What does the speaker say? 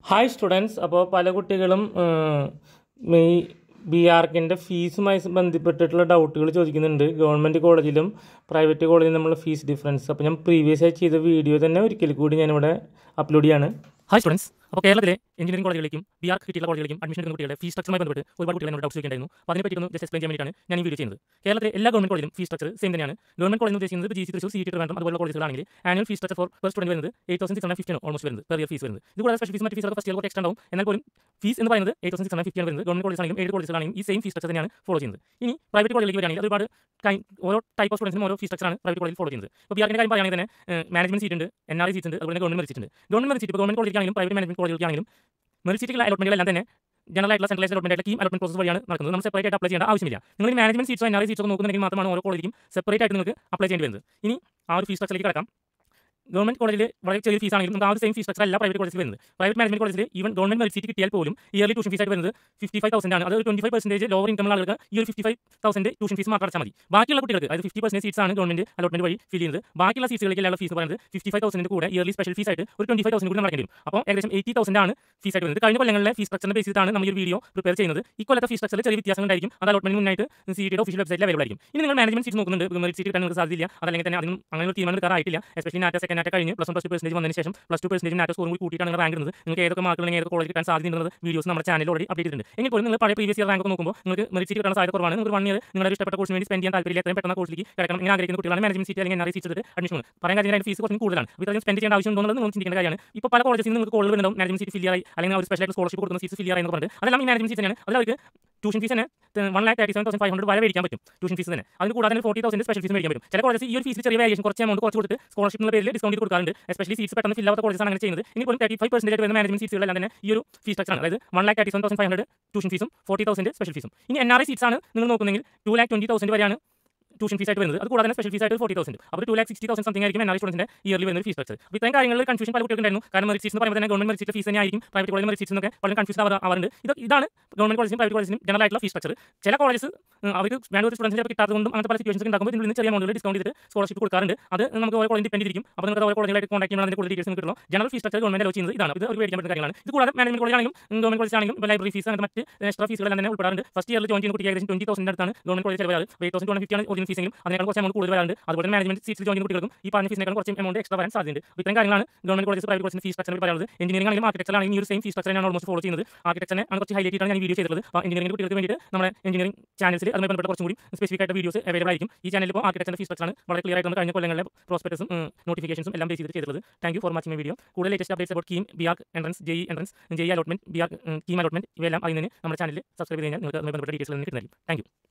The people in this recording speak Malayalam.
ഹായ് സ്റ്റുഡൻസ് അപ്പോൾ പല കുട്ടികളും ഈ ബി ആർക്കിൻ്റെ ഫീസുമായി ബന്ധപ്പെട്ടിട്ടുള്ള ഡൗട്ടുകൾ ചോദിക്കുന്നുണ്ട് ഗവൺമെൻറ് കോളേജിലും പ്രൈവറ്റ് കോളേജിലും നമ്മൾ ഫീസ് ഡിഫറൻസ് അപ്പോൾ ഞാൻ പ്രീവിയസ് ആയി ചെയ്ത വീഡിയോ തന്നെ ഒരിക്കൽ കൂടി ഞാനിവിടെ അപ്ലോഡ് ചെയ്യാണ് ഹായ് സ്റ്റുഡൻസ് അപ്പോൾ കേരളത്തിലെ എഞ്ചിനീയറിംഗ് കോളേജുകളിലേക്കും ബി ആർ കിട്ടിയുള്ള കോളേജുകളിലേക്കും അഡ്മിഷൻ എടുക്കുന്ന കുട്ടികളുടെ ഫീസ് സ്ട്രക്ചറുമായി ബന്ധപ്പെട്ട് ഒരുപാട് കുട്ടികൾ എന്നോട് ഡൗട്ട്സ് ചോദിക്കേണ്ടായിരുന്നു അപ്പോൾ അതിനെ പറ്റി ഒന്ന് ജസ്റ്റ് എക്സ്പ്ലെയിൻ ചെയ്യാൻ വേണ്ടിയിട്ടാണ് ഞാൻ ഈ വീഡിയോ ചെയ്യുന്നത് കേരളത്തിലെ എല്ലാ ഗവൺമെന്റ് കോളേജിലും ഫീസ് സ്ട്രക്ചർ സെയിം തന്നെയാണ് ഗവൺമെന്റ് കോളേജ് ഉദ്ദേശിക്കുന്നത് G C Thrissur C T വേണം അതുപോലെ കോളേജുകളാണെങ്കിൽ annual fees structure for first student വരുന്നത് eight thousand six hundred fifty almost വരുന്നത് പെർ ഇയർ ഫീസ് വരുന്നത് ഇത് കൂടാതെ സ്പെഷ്യൽ ഫീസ് മറ്റ് ഫീസ് ഫസ്റ്റ് ഇയർ എക്സ്ട്രാ ഉണ്ടാവും എന്നാൽ പോലും ഫീസ് എന്ന് പറയുന്നത് eight thousand six hundred fifty വരുന്നത് ഗവൺമെന്റ് കോളേജാണെങ്കിലും ഏത് കോളേജുകളാണെങ്കിലും ഈ സെയിം ഫീസ് സ്ട്രക്ചർ തന്നെയാണ് ഫോളോ ചെയ്യുന്നത് ഇനി പ്രൈവറ്റ് കോളേജിലേക്ക് വരികയാണെങ്കിൽ അത് ഒരുപാട് കൈ- ഓരോ ടൈപ്പ് ഓഫ് സ്റ്റുഡൻസിനും ഓരോ ഫീസ് സ്ട്രക്ചറാണ് പ്രൈവറ്റ് കോളേജിൽ ഫോളോ ചെയ്യുന്നത് ഇപ്പോൾ ബി ആറിന്റെ കാര്യം പറയുകയാണെങ്കിൽ തന്നെ മാനേജ്മെന്റ് സീറ്റ് ഉണ്ട് എൻ ആർ സീറ്റ് ഉണ്ട് അതുപോലെ ഗവൺമെന്റ് മെറിറ്റ് ഉണ്ട് ഗവൺമെന്റ് മെറിറ്റ് ഇപ്പോൾ ഗവൺമെന്റ് കോളേജിലാണെങ്കിലും പ്രൈവറ്റ് മാനേജ്മെന്റ് കോളേജിലാണെങ്കിലും മെറിറ്റ് സീറ്റുകൾ അലോട്ട്മെന്റുകളെല്ലാം തന്നെ ജനറൽ ആയിട്ടുള്ള സെൻട്രലൈസ് അലോട്ട്മെന്റ് ആയിട്ട് കീം അലോട്ട്മെന്റ് പ്രോസസ് വഴിയാണ് നടക്കുന്നത് നമ്മൾ സെപ്പറേറ്റ് ആയിട്ട് അപ്ലൈ ചെയ്യേണ്ട ആവശ്യമില്ല നിങ്ങൾ മാനേജ്മെന്റ് സീറ്റ്സോ എൻ ആർ സീറ്റ്സോ നോക്കുന്നുണ്ടെങ്കിൽ മാത്രമാണ് ഓരോ കോളേജിലും സെപ്പറേറ്റ് ആയിട്ട് നിങ്ങൾക്ക് അപ്ലൈ ചെയ്യേണ്ടി വരുന്നത് ഇനി ആ ഒരു ഫീസ് സ്ട്രക്ചറിലേക്ക് കിടക്കാം ഗവൺമെന്റ് കോളേജിൽ വളരെ ചെറിയ ഫീസ് ആണെങ്കിലും നമുക്ക് ആ ഒരു സെയിം ഫീസ് സ്ട്രക്ചർ അല്ല പ്രൈവറ്റ് കോളേജിൽ വരുന്നത് പ്രൈവറ്റ് മാനേജ്മെന്റ് കോളേജിൽ ഈവൻ ഗവൺമെന്റ് മെറിറ്റ് സീറ്റ് കിട്ടിയാൽ പോലും ഇയർലി ട്യൂഷൻ ഫീസ് ആയിട്ട് വരുന്നത് ഫിഫ്റ്റി ഫൈവ് തൗസൻഡ് ആണ് അത് ഒരു twenty five percentage lower income ആളുകൾക്ക് ഈ ഒരു fifty five thousand tuition fees മാത്രം അടച്ചാൽ മതി ബാക്കിയുള്ള കുട്ടികൾക്ക് അതായത് ഫിഫ്റ്റി പെർസെന്റ് സീറ്റ്സ് ആണ് ഗവൺമെന്റ് അലോട്ട്മെന്റ് വഴി ഫിൽ ചെയ്യുന്നത് ബാക്കിയുള്ള സീറ്റുകളിലേക്കുള്ള ഫീസ് പറയുന്നത് ഫിഫ്റ്റി ഫൈവ് തൗസൻഡ് കൂടെ ഇയർലി സ്പെഷ്യൽ ഫീസ് ആയിട്ട് ഒരു ട്വന്റി ഫൈവ് തൗസൻഡ് കൂടി നടക്കേണ്ടി വരും അപ്പോൾ ഏകദേശം എയ്റ്റി തൗസൻഡ് ആണ് ഫീസ് ആയിട്ട് വരുന്നത് കഴിഞ്ഞ കൊല്ലങ്ങളിലെ ഫീസ് സ്ട്രക്ചറിന്റെ ബേസ് ചെയ്തിട്ടാണ് നമ്മൾ ഈ ഒരു വീഡിയോ പ്രിപ്പയർ ചെയ്യുന്നത് ഈ കൊല്ലത്തെ ഫീസ് സ്ട്രക്ചറിൽ ചെറിയ വ്യത്യാസം ഉണ്ടായിരിക്കും അത് അലോട്ട്മെന്റ് മുന്നായിട്ട് സി ടിയുടെ ഒഫീഷ്യൽ വെബ്സൈറ്റിൽ അവൈലബിൾ ആയിരിക്കും ഇനി നിങ്ങൾ മാനേജ്മെന്റ് സീറ്റ് നോക്കുന്നുണ്ട് മെറിറ്റ് സീറ്റ് കിട്ടാൻ നിങ്ങൾക്ക് സാധ്യതയില്ല അതല്ലെങ്കിൽ തന്നെ അതിനും അങ്ങനെ ഒരു തീരുമാനം എടുക്കാറായിട്ടില്ല എസ്പെഷ്യലി നാറ്റ സെക്കൻഡ് നാറ്റ കഴിഞ്ഞ് plus one plus two percentage വന്നതിന് ശേഷം പ്ലസ് ടു പെർസെന്റേജ് നാറ്റ സ്കോറും കൂടി കൂട്ടിയിട്ടാണ് നിങ്ങൾ റാങ്ക് ഇടുന്നത് നിങ്ങൾക്ക് ഏതൊക്കെ മാർക്ക് ഉണ്ടെങ്കിൽ ഏതൊക്കെ കോളേജ് കിട്ടാൻ സാധ്യതയുള്ളത് വീഡിയോസ് നമ്മുടെ ചാനലിൽ ഓൾറെഡി അപ്ഡേറ്റ് ചെയ്തിട്ടുണ്ട് എങ്കിൽ പോലും നിങ്ങൾ പഴയ പ്രീവിയസ് ഇയർ റാങ്ക് ഒക്കെ നോക്കുമ്പോൾ നിങ്ങൾക്ക് മെറിറ്റ് സീറ്റ് കിട്ടാൻ സാധ്യത കുറവാണ് നിങ്ങൾക്ക് വൺ ഇയർ നിങ്ങളുടെ ഇഷ്ടപ്പെട്ട കോഴ്സിന് വേണ്ടി സ്പെൻഡ് ചെയ്യാൻ താല്പര്യമില്ല എത്രയും പെട്ടെന്ന് കോഴ്സിലേക്ക് കിടക്കണം ഇങ്ങനെ ആഗ്രഹിക്കുന്ന കുട്ടികളാണ് മാനേജ്മെന്റ് സീറ്റ് അല്ലെങ്കിൽ എൻ ആർ സീറ്റ് എടുത്ത് അഡ്മിഷൻ പറയാൻ കാര്യം അതിന്റെ ഫീസ് കുറച്ച് കൂടുതലാണ് അപ്പോൾ ഇത്രയും സ്പെൻഡ് ചെയ്യേണ്ട ആവശ്യം ഉണ്ടോ എന്നുള്ളത് നിങ്ങൾ ചിന്തിക്കേണ്ട കാര്യമാണ് ഇപ്പോൾ പല കോളേജിൽ നിങ്ങൾക്ക് കോളുകൾ വരുന്നുണ്ടാവും മാനേജ്മെന്റ് സീറ്റ് ഫില്ലിയർ ആയി അല്ലെങ്കിൽ ഒരു സ്പെഷ്യൽ സ്കോളർഷിപ്പ് കൊടുക്കുന്ന സീറ്റ് ഫില്ലിയർ എന്ന് പറഞ്ഞിട്ട് അതെല്ലാം ഈ മാനേജ്മെന്റ് സീറ്റ് തന്നെയാണ് അതിൽ അവർക്ക് ട്യൂഷൻ ഫീസ് തന്നെ one lakh thirty seven thousand five hundred വരെ മേടിക്കാൻ പറ്റും ട്യൂഷൻ ഫീസ് തന്നെ അതിന് കൂടാതെ തന്നെ ഫോർട്ടി തൗസൻഡ് സ്പെഷ്യൽ ഫീസ് മേടിക്കാൻ പറ്റും ചില കോളേജ് ഈ ഒരു ഫീസ് ചെറിയ വേരിയേഷൻ കുറച്ച് എമൗണ്ട് കുറച്ച് കൊടുത്ത് സ്കോളർഷിപ്പ് എന്ന പേരിൽ ഡിസ്കൗണ്ട് കൊടുക്കാറുണ്ട് എസ്പെഷ്യലി സീറ്റ്സ് പെട്ടെന്ന് ഫിൽ ആവാത്ത കോളേജ് അങ്ങനെ ചെയ്യുന്നത് ഇനി പോലും തേർട്ടി ഫൈവ് പെർസെൻറ്റേജ് വരുന്ന മാനേജ്മെന്റ് സീറ്റുകളെല്ലാം തന്നെ ഈ ഒരു ഫീസ് സ്ട്രക്ചറാണ് അതായത് one lakh thirty seven thousand five hundred tuition ഫീസും ഫോർട്ടി തൗസൻഡ് സ്പെഷ്യൽ ഫീസും ഇനി എൻ ആർ ഐ സീറ്റ്സ് ആണ് നിങ്ങൾ നോക്കുന്നെങ്കിൽ ടു ലാക്ക് ട്വന്റി തൗസൻഡ് വരെയാണ് ട്യൂഷൻ ഫീസ് ആയിട്ട് വരുന്നത് അത് കൂടാതെ സ്പെഷ്യൽ ഫീസ് ആയിട്ട് ഫോർട്ടി തൗസൻഡ് അപ്പോൾ two lakh sixty thousand something ആയിരിക്കും എൻ ആർ സ്റ്റുഡൻസിന്റെ ഇയർലി വരുന്ന ഫീസ് സ്ട്രക്ചർ അപ്പോൾ ഇത്രയും കാര്യങ്ങളിൽ കൺഫ്യൂഷൻ പല കുട്ടികളുണ്ടായിരുന്നു കാരണം മെറിറ്റ് സീറ്റ്സ് എന്ന് പറയുമ്പോൾ തന്നെ ഗവൺമെന്റ് മെറിറ്റ് ഫീസ് തന്നെ ആയിരിക്കും പ്രൈവറ്റ് കോളേജ് മെറിറ്റ് സീറ്റ്സ് ഒക്കെ വളരെ കൺഫ്യൂഷൻ ആവാറുണ്ട് ഇത് ഇതാണ് ഗവൺമെന്റ് കോളേജിനും പ്രൈവറ്റ് കോളേജിനും ജനറൽ ആയിട്ടുള്ള ഫീസ് സ്ട്രക്ചർ ചില കോളേജസ് അവർക്ക് ബാംഗ്ലൂർ സ്റ്റുഡൻസിനെ കിട്ടാത്തതുകൊണ്ടും അങ്ങനത്തെ പല സിറ്റുവേഷൻസ് ഉണ്ടാകുമ്പോൾ ഇതിൽ നിന്ന് ചെറിയ എമൗണ്ടുകൾ ഡിസ്കൗണ്ട് ചെയ്തിട്ട് സ്കോളർഷിപ്പ് കൊടുക്കാറുണ്ട് അത് നമുക്ക് ഓരോ കോളേജ് ഡിപ്പെൻഡ് ചെയ്തിരിക്കും അപ്പോൾ നിങ്ങൾക്ക് ഓരോ കോളേജിലായിട്ട് കോൺടാക്ട് ചെയ്യുമ്പോൾ അതിന്റെ കൂടുതൽ ഡീറ്റെയിൽസ് കിട്ടുള്ളൂ general fees structure government allow ചെയ്യുന്നത് ഇതാണ് ഇത് ഒരു മേടിക്കാൻ പറ്റുന്ന കാര്യങ്ങളാണ് ഇത് കൂടാതെ മാനേജ്മെന്റ് കോളേജാണെങ്കിലും ഗവൺമെന്റ് കോളേജ് ആണെങ്കിലും ലൈബ്രറി ഫീസ് അങ്ങനത്തെ മറ്റ് എക്സ്ട്രാ ഫീസുകളെല്ലാം തന്നെ ഉൾപ്പെടാറുണ്ട് ഫസ്റ്റ് ഇയറിൽ ജോയിൻ ചെയ്യുന്ന കുട്ടിക്ക് ഏകദേശം ട്വന്റി തൗസൻഡ് അടുത്താണ് ഗവൺമെന്റ് കോളേജ് ചെലവാറ് എയ്റ്റ് തൗസൻഡ് ടു ഫിഫ്റ്റി ആണ് ഒറിജിനൽ ഫീസെങ്കിലും അതിനേക്കാൾ കുറച്ച് എമൗണ്ട് കൂടുതൽ വരാറുണ്ട് അതുപോലെ തന്നെ മാനേജ്മെന്റ് സീറ്റ്സ് ജോയിൻ ചെയ്യുന്ന കുട്ടികൾക്കും ഈ പറഞ്ഞ ഫീസിനേക്കാൾ കുറച്ച് എമൗണ്ട് എക്സ്ട്രാ വരാൻ സാധ്യതയുണ്ട് അപ്പോൾ ഇത്തരം കാര്യങ്ങളാണ് ഗവൺമെന്റ് കോളേജ് പ്രൈവറ്റ് കോളേജിന് ഫീസ് സ്ട്രക്ചർ പറയുന്നത് എഞ്ചിനീയറിംഗ് ആണെങ്കിലും ആർക്കിടെക്ചർ ആണെങ്കിലും ഈ ഒരു സെയിം ഫീസ് സ്ട്രക്ചർ ആണ് ഓൾമോസ്റ്റ് ഫോളോ ചെയ്യുന്നത് ആർക്കിടെക്ചറിനെ ആണ് കുറച്ച് ഹൈലൈറ്റ് ചെയ്താണ് ഞാൻ വീഡിയോ ചെയ്തിട്ടുള്ളത് അപ്പോൾ എഞ്ചിനീയറിംഗ് കുട്ടികൾക്ക് വേണ്ടിയിട്ട് നമ്മുടെ എഞ്ചിനീയറിംഗ് ചാനൽസിൽ അതുമായി ബന്ധപ്പെട്ട കുറച്ചും കൂടി സ്പെസിഫിക് ആയിട്ട് വീഡിയോസ് അവൈലബിൾ ആയിരിക്കും ഈ ചാനലിൽ ഇപ്പോൾ ആർക്കിടെക്ചറിന്റെ ഫീസ് സ്ട്രക്ചർ ആണ് വളരെ ക്ലിയർ ആയിട്ട് നമ്മൾ കഴിഞ്ഞ കൊല്ലങ്ങളിലെ പ്രോസ്പെക്ടസും നോട്ടിഫിക്കേഷൻസും എല്ലാം ബേസ് ചെയ്തിട്ട് ചെയ്തിട്ടുള്ളത് thank you for watching my video കൂടുതൽ latest updates about KEAM B R entrance J entrance J allotment B R KEAM allotment ഇവയെല്ലാം അതിൽ നിന്ന് നമ്മുടെ ചാനലിൽ സബ്സ്ക്രൈബ് ചെയ്ത് കഴിഞ്ഞാൽ നിങ്ങൾക്ക് അതുമായി ബന്ധപ്പെട്ട ഡീറ്റെയിൽസ് കിട്ടുന്നതായിരിക്കും താങ്ക് യു